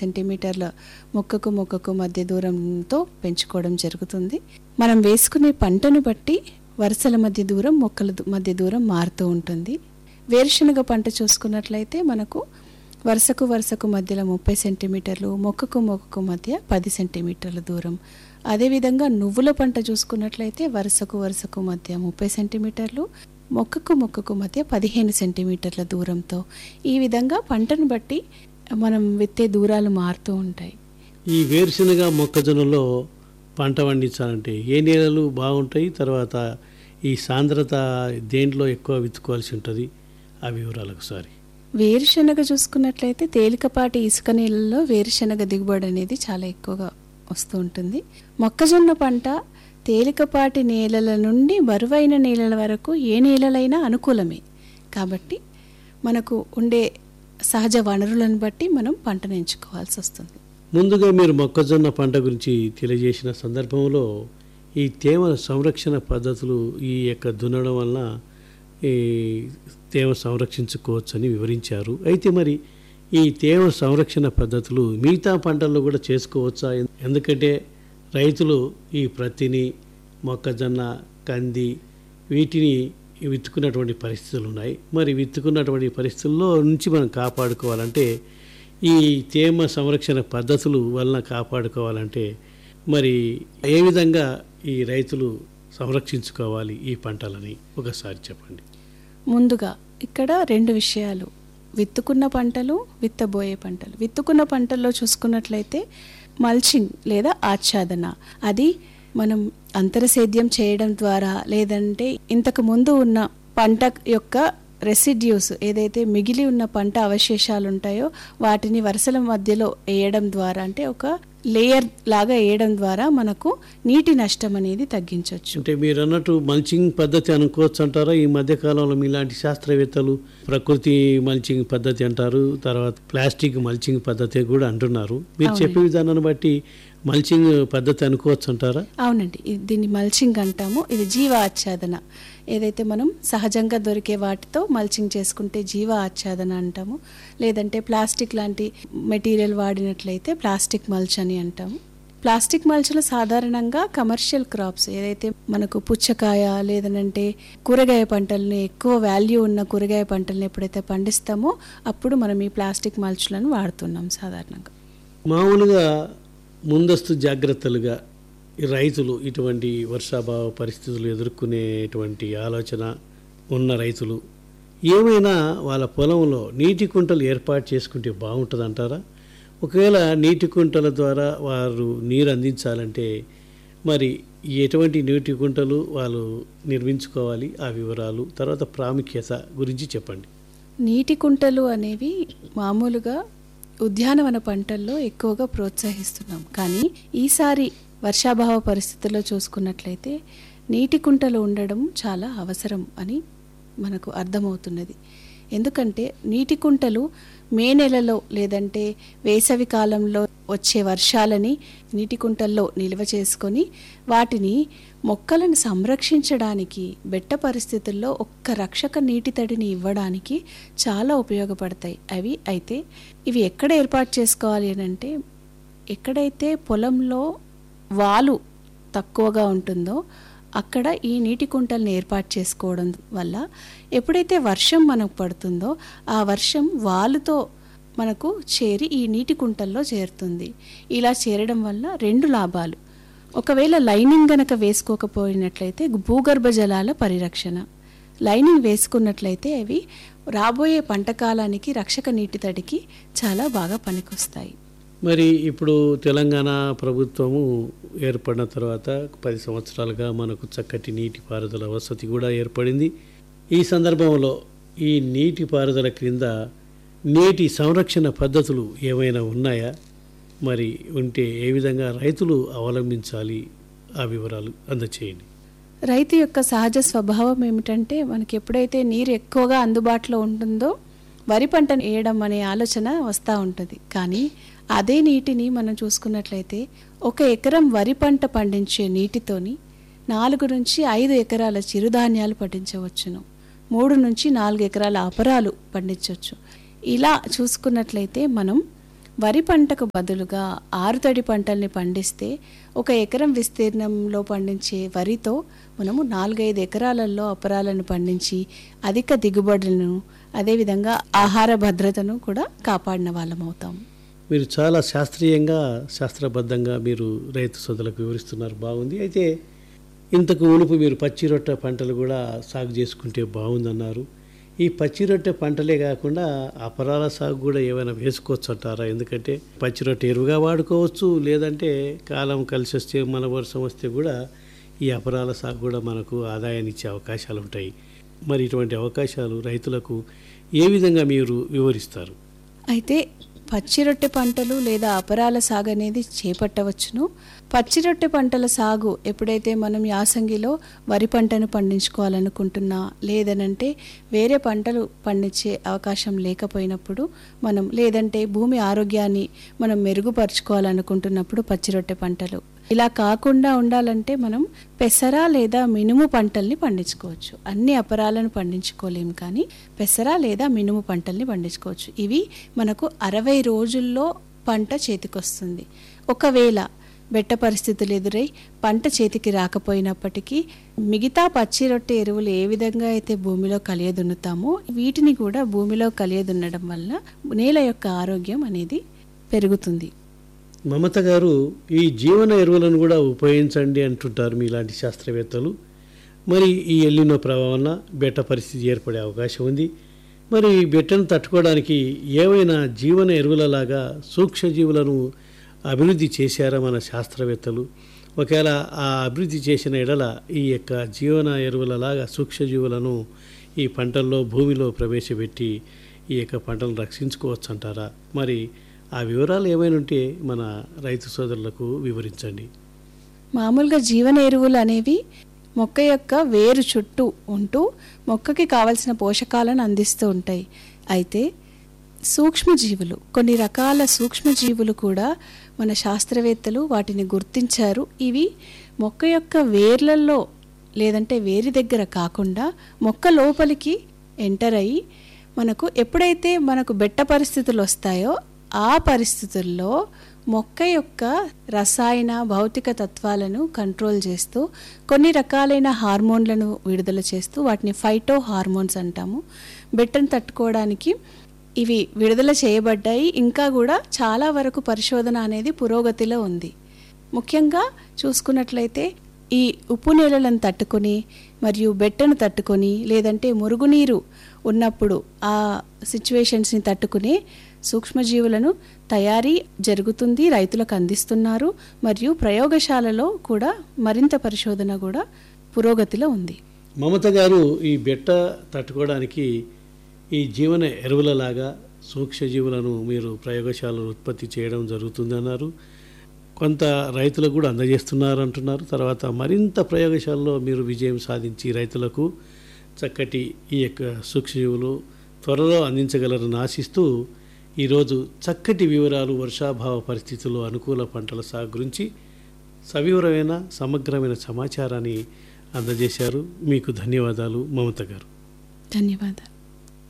సెంటీమీటర్ల మొక్కకు మొక్కకు మధ్య దూరంతో పెంచుకోవడం జరుగుతుంది మనం వేసుకునే పంటను బట్టి వరుసల మధ్య దూరం మొక్కల దు- మధ్య దూరం మారుతూ ఉంటుంది వేరుశనగ పంట చూసుకున్నట్లయితే మనకు వరుసకు వరుసకు మధ్యలో ముప్పై సెంటీమీటర్లు మొక్కకు మొక్కకు మధ్య పది సెంటీమీటర్ల దూరం అదేవిధంగా నువ్వుల పంట చూసుకున్నట్లయితే వరుసకు వరుసకు మధ్య ముప్పై సెంటీమీటర్లు మొక్కకు మొక్కకు మధ్య పదిహేను సెంటీమీటర్ల దూరంతో ఈ విధంగా పంటను బట్టి మనం విత్తే దూరాలు మారుతూ ఉంటాయి ఈ వేరుశనగ మొక్కజొన్నలో పంట పండించాలంటే ఏ నేలలు బాగుంటాయి తర్వాత ఈ సాంద్రత దేంట్లో ఎక్కువ విత్తుకోవాల్సి ఉంటుంది ఆ వివరాలు ఒకసారి వేరుశనగ చూసుకున్నట్లయితే తేలికపాటి ఇసుక నీళ్ళలో వేరుశనగ దిగుబడి అనేది చాలా ఎక్కువగా వస్తూ ఉంటుంది మొక్కజొన్న పంట తేలికపాటి నేలల నుండి బరువైన నేలల వరకు ఏ నేలలైనా అనుకూలమే కాబట్టి మనకు ఉండే సహజ వనరులను బట్టి మనం పంటను ఎంచుకోవాల్సి వస్తుంది ముందుగా మీరు మొక్కజొన్న పంట గురించి తెలియజేసిన సందర్భంలో ఈ తేమ సంరక్షణ పద్ధతులు ఈ యొక్క దున్నడం వలన ఈ తేమ సంరక్షించుకోవచ్చని వివరించారు అయితే మరి ఈ తేమ సంరక్షణ పద్ధతులు మిగతా పంటల్లో కూడా చేసుకోవచ్చా ఎందుకంటే రైతులు ఈ ప్రత్తిని మొక్కజొన్న కంది వీటిని విత్తుకున్నటువంటి పరిస్థితులు ఉన్నాయి మరి విత్తుకున్నటువంటి పరిస్థితుల్లో నుంచి మనం కాపాడుకోవాలంటే ఈ తేమ సంరక్షణ పద్ధతులు వలన కాపాడుకోవాలంటే మరి ఏ విధంగా ఈ రైతులు సంరక్షించుకోవాలి ఈ పంటలని ఒకసారి చెప్పండి ముందుగా ఇక్కడ రెండు విషయాలు విత్తుకున్న పంటలు విత్తబోయే పంటలు విత్తుకున్న పంటల్లో చూసుకున్నట్లయితే మల్చింగ్ లేదా ఆచ్ఛాదన అది మనం అంతరసేద్యం చేయడం ద్వారా లేదంటే ఇంతకు ముందు ఉన్న పంట యొక్క రెసిడ్యూస్ ఏదైతే మిగిలి ఉన్న పంట అవశేషాలు ఉంటాయో వాటిని వరుసల మధ్యలో వేయడం ద్వారా అంటే ఒక లేయర్ లాగా వేయడం ద్వారా మనకు నీటి నష్టం అనేది తగ్గించవచ్చు అంటే మీరు అన్నట్టు మల్చింగ్ పద్ధతి అనుకోవచ్చు అంటారా ఈ మధ్య కాలంలో మీలాంటి శాస్త్రవేత్తలు ప్రకృతి మల్చింగ్ పద్ధతి అంటారు తర్వాత ప్లాస్టిక్ మల్చింగ్ పద్ధతి కూడా అంటున్నారు మీరు అవునండి. చెప్పే విధానాన్ని బట్టి మల్చింగ్ పద్ధతి అనుకోవచ్చు అంటారా అవునండి ఇది- దీన్ని మల్చింగ్ అంటాము ఇది జీవ ఆచ్ఛాదన ఏదైతే మనం సహజంగా దొరికే వాటితో మల్చింగ్ చేసుకుంటే జీవ ఆచ్ఛాదన అంటాము లేదంటే ప్లాస్టిక్ లాంటి మెటీరియల్ వాడినట్లయితే ప్లాస్టిక్ మల్చ్ అని అంటాము ప్లాస్టిక్ మల్చ్లో సాధారణంగా కమర్షియల్ క్రాప్స్ ఏదైతే మనకు పుచ్చకాయ లేదనంటే కూరగాయ పంటల్ని ఎక్కువ వాల్యూ ఉన్న కూరగాయ పంటల్ని ఎప్పుడైతే పండిస్తామో అప్పుడు మనం ఈ ప్లాస్టిక్ మల్చ్లను వాడుతున్నాం సాధారణంగా మామూలుగా ముందస్తు జాగ్రత్తలుగా ఈ రైతులు ఇటువంటి వర్షాభావ పరిస్థితులు ఎదుర్కొనేటువంటి ఆలోచన ఉన్న రైతులు ఏమైనా వాళ్ళ పొలంలో నీటి కుంటలు ఏర్పాటు చేసుకుంటే బాగుంటుంది అంటారా ఒకవేళ నీటి కుంటల ద్వారా వారు నీరు అందించాలంటే మరి ఎటువంటి నీటి కుంటలు వాళ్ళు నిర్మించుకోవాలి ఆ వివరాలు తర్వాత ప్రాముఖ్యత గురించి చెప్పండి నీటి కుంటలు అనేవి మామూలుగా ఉద్యానవన పంటల్లో ఎక్కువగా ప్రోత్సహిస్తున్నాం కానీ ఈసారి వర్షాభావ పరిస్థితుల్లో చూసుకున్నట్లయితే నీటి కుంటలు ఉండడం చాలా అవసరం అని మనకు అర్థమవుతున్నది ఎందుకంటే నీటి కుంటలు మే నెలలో లేదంటే వేసవి కాలంలో వచ్చే వర్షాలని నీటి కుంటల్లో నిల్వ చేసుకొని వాటిని మొక్కలను సంరక్షించడానికి బెట్ట పరిస్థితుల్లో ఒక్క రక్షక నీటి తడిని ఇవ్వడానికి చాలా ఉపయోగపడతాయి అవి అయితే ఇవి ఎక్కడ ఏర్పాటు చేసుకోవాలి అని అంటే ఎక్కడైతే పొలంలో వాలు తక్కువగా ఉంటుందో అక్కడ ఈ నీటి కుంటల్ని ఏర్పాటు చేసుకోవడం వల్ల ఎప్పుడైతే వర్షం మనకు పడుతుందో ఆ వర్షం వాలుతో మనకు చేరి ఈ నీటి కుంటల్లో చేరుతుంది ఇలా చేరడం వల్ల రెండు లాభాలు ఒకవేళ లైనింగ్ గనక వేసుకోకపోయినట్లయితే భూగర్భ జలాల పరిరక్షణ లైనింగ్ వేసుకున్నట్లయితే అవి రాబోయే పంట కాలానికి రక్షక నీటి తడికి చాలా బాగా పనికొస్తాయి మరి ఇప్పుడు తెలంగాణ ప్రభుత్వము ఏర్పడిన తర్వాత పది సంవత్సరాలుగా మనకు చక్కటి నీటిపారుదల వసతి కూడా ఏర్పడింది ఈ సందర్భంలో ఈ నీటిపారుదల క్రింద నీటి సంరక్షణ పద్ధతులు ఏమైనా ఉన్నాయా మరి ఉంటే ఏ విధంగా రైతులు అవలంబించాలి ఆ వివరాలు అందచేయండి రైతు యొక్క సహజ స్వభావం ఏమిటంటే మనకి ఎప్పుడైతే నీరు ఎక్కువగా అందుబాటులో ఉంటుందో వరి పంటను వేయడం అనే ఆలోచన వస్తూ ఉంటుంది కానీ అదే నీటిని మనం చూసుకున్నట్లయితే ఒక ఎకరం వరి పంట పండించే నీటితోని నాలుగు నుంచి ఐదు ఎకరాల చిరుధాన్యాలు పండించవచ్చును మూడు నుంచి నాలుగు ఎకరాల అపరాలు పండించవచ్చు ఇలా చూసుకున్నట్లయితే మనం వరి పంటకు బదులుగా ఆరుతడి పంటల్ని పండిస్తే ఒక ఎకరం విస్తీర్ణంలో పండించే వరితో మనము నాలుగైదు ఎకరాలలో అపరాలను పండించి అధిక దిగుబడులను అదేవిధంగా ఆహార భద్రతను కూడా కాపాడిన వాళ్ళం అవుతాం మీరు చాలా శాస్త్రీయంగా శాస్త్రబద్ధంగా మీరు రైతు సోదరులకు వివరిస్తున్నారు బాగుంది అయితే ఇంతకు మునుపు మీరు పచ్చి రొట్టె పంటలు కూడా సాగు చేసుకుంటే బాగుందన్నారు ఈ పచ్చి రొట్టె పంటలే కాకుండా అపరాల సాగు కూడా ఏమైనా వేసుకోవచ్చు అంటారా ఎందుకంటే పచ్చి రొట్టె ఎరువుగా వాడుకోవచ్చు లేదంటే కాలం కలిసి వస్తే మన వర్షం వస్తే కూడా ఈ అపరాల సాగు కూడా మనకు ఆదాయాన్ని ఇచ్చే అవకాశాలు ఉంటాయి మరి ఇటువంటి అవకాశాలు రైతులకు ఏ విధంగా మీరు వివరిస్తారు అయితే పచ్చి రొట్టె పంటలు లేదా అపరాల సాగు అనేది చేపట్టవచ్చును పచ్చి రొట్టె పంటల సాగు ఎప్పుడైతే మనం యాసంగిలో వరి పంటను పండించుకోవాలనుకుంటున్నా లేదనంటే వేరే పంటలు పండించే అవకాశం లేకపోయినప్పుడు మనం లేదంటే భూమి ఆరోగ్యాన్ని మనం మెరుగుపరుచుకోవాలనుకుంటున్నప్పుడు పచ్చి రొట్టె పంటలు ఇలా కాకుండా ఉండాలంటే మనం పెసర లేదా మినుము పంటల్ని పండించుకోవచ్చు అన్ని అపరాలను పండించుకోలేం కానీ పెసర లేదా మినుము పంటల్ని పండించుకోవచ్చు ఇవి మనకు అరవై రోజుల్లో పంట చేతికొస్తుంది ఒకవేళ బెట్ట పరిస్థితులు ఎదురై పంట చేతికి రాకపోయినప్పటికీ మిగతా పచ్చి రొట్టె ఎరువులు ఏ విధంగా అయితే భూమిలో కలియదున్నుతామో వీటిని కూడా భూమిలో కలియదున్నడం వల్ల నేల యొక్క ఆరోగ్యం అనేది పెరుగుతుంది మమత గారు ఈ జీవన ఎరువులను కూడా ఉపయోగించండి అంటుంటారు మీలాంటి శాస్త్రవేత్తలు మరి ఈ ఎల్లినో ప్రభావం బెట్ట పరిస్థితి ఏర్పడే అవకాశం ఉంది మరి ఈ బెట్టను తట్టుకోవడానికి ఏవైనా జీవన ఎరువులలాగా సూక్ష్మజీవులను అభివృద్ధి చేశారా మన శాస్త్రవేత్తలు ఒకవేళ ఆ అభివృద్ధి చేసిన ఎడల ఈ యొక్క జీవన ఎరువులలాగా సూక్ష్మజీవులను ఈ పంటల్లో భూమిలో ప్రవేశపెట్టి ఈ యొక్క పంటలను రక్షించుకోవచ్చు అంటారా మరి ఆ వివరాలు ఏమైనా ఉంటే మన రైతు సోదరులకు వివరించండి మామూలుగా జీవన ఎరువులు అనేవి మొక్క యొక్క వేరు చుట్టూ ఉంటూ మొక్కకి కావలసిన పోషకాలను అందిస్తూ ఉంటాయి అయితే సూక్ష్మజీవులు కొన్ని రకాల సూక్ష్మజీవులు కూడా మన శాస్త్రవేత్తలు వాటిని గుర్తించారు ఇవి మొక్క యొక్క వేర్లలో లేదంటే వేరి దగ్గర కాకుండా మొక్క లోపలికి ఎంటర్ అయ్యి మనకు ఎప్పుడైతే మనకు బెట్ట పరిస్థితులు వస్తాయో ఆ పరిస్థితుల్లో మొక్క యొక్క రసాయన భౌతిక తత్వాలను కంట్రోల్ చేస్తూ కొన్ని రకాలైన హార్మోన్లను విడుదల చేస్తూ వాటిని ఫైటో హార్మోన్స్ అంటాము బెట్టను తట్టుకోవడానికి ఇవి విడుదల చేయబడ్డాయి ఇంకా కూడా చాలా వరకు పరిశోధన అనేది పురోగతిలో ఉంది ముఖ్యంగా చూసుకున్నట్లయితే ఈ ఉప్పు నీళ్ళలను తట్టుకొని మరియు బెట్టను తట్టుకొని లేదంటే మురుగునీరు ఉన్నప్పుడు ఆ సిచ్యువేషన్స్ని తట్టుకునే సూక్ష్మజీవులను తయారీ జరుగుతుంది రైతులకు అందిస్తున్నారు మరియు ప్రయోగశాలలో కూడా మరింత పరిశోధన కూడా పురోగతిలో ఉంది మమత గారు ఈ బెట్ట తట్టుకోవడానికి ఈ జీవన ఎరువులలాగా సూక్ష్మజీవులను మీరు ప్రయోగశాలలో ఉత్పత్తి చేయడం జరుగుతుందన్నారు కొంత రైతులకు కూడా అందజేస్తున్నారు అంటున్నారు తర్వాత మరింత ప్రయోగశాలలో మీరు విజయం సాధించి రైతులకు చక్కటి ఈ యొక్క సూక్ష్మజీవులు త్వరలో అందించగలరని ఆశిస్తూ ఈరోజు చక్కటి వివరాలు వర్షాభావ పరిస్థితుల్లో అనుకూల పంటల సాగు గురించి సవివరమైన సమగ్రమైన సమాచారాన్ని అందజేశారు మీకు ధన్యవాదాలు మమత గారు ధన్యవాదాలు